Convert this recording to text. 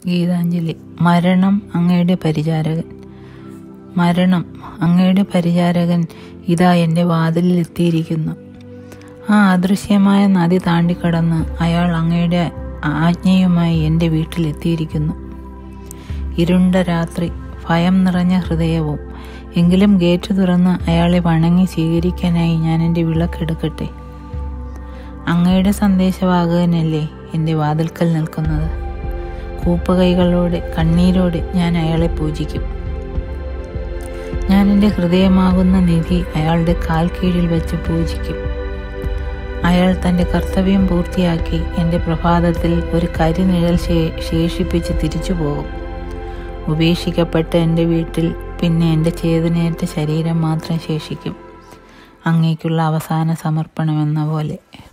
ഗീതാഞ്ജലി മരണം അങ്ങയുടെ പരിചാരകൻ മരണം അങ്ങയുടെ പരിചാരകൻ ഇതാ എൻ്റെ വാതിലിൽ എത്തിയിരിക്കുന്നു ആ അദൃശ്യമായ നദി താണ്ടിക്കടന്ന് അയാൾ അങ്ങയുടെ ആജ്ഞയുമായി എൻ്റെ വീട്ടിലെത്തിയിരിക്കുന്നു ഇരുണ്ട രാത്രി ഭയം നിറഞ്ഞ ഹൃദയവും എങ്കിലും ഗേറ്റ് തുറന്ന് അയാളെ വണങ്ങി സ്വീകരിക്കാനായി ഞാൻ എൻ്റെ വിളക്കെടുക്കട്ടെ അങ്ങയുടെ സന്ദേശവാഹകനല്ലേ എൻ്റെ വാതിൽക്കൽ നിൽക്കുന്നത് കൂപ്പുകൈകളോടെ കണ്ണീരോടെ ഞാൻ അയാളെ പൂജിക്കും ഞാൻ എൻ്റെ ഹൃദയമാകുന്ന നിധി അയാളുടെ കാൽ കീഴിൽ വെച്ച് പൂജിക്കും അയാൾ തൻ്റെ കർത്തവ്യം പൂർത്തിയാക്കി എൻ്റെ പ്രഭാതത്തിൽ ഒരു കരിനിഴൽ ശേ- ശേഷിപ്പിച്ച് തിരിച്ചു പോകും ഉപേക്ഷിക്കപ്പെട്ട എൻ്റെ വീട്ടിൽ പിന്നെ എൻ്റെ ചേതനയേറ്റ ശരീരം മാത്രം ശേഷിക്കും അങ്ങേക്കുള്ള അവസാന സമർപ്പണമെന്ന പോലെ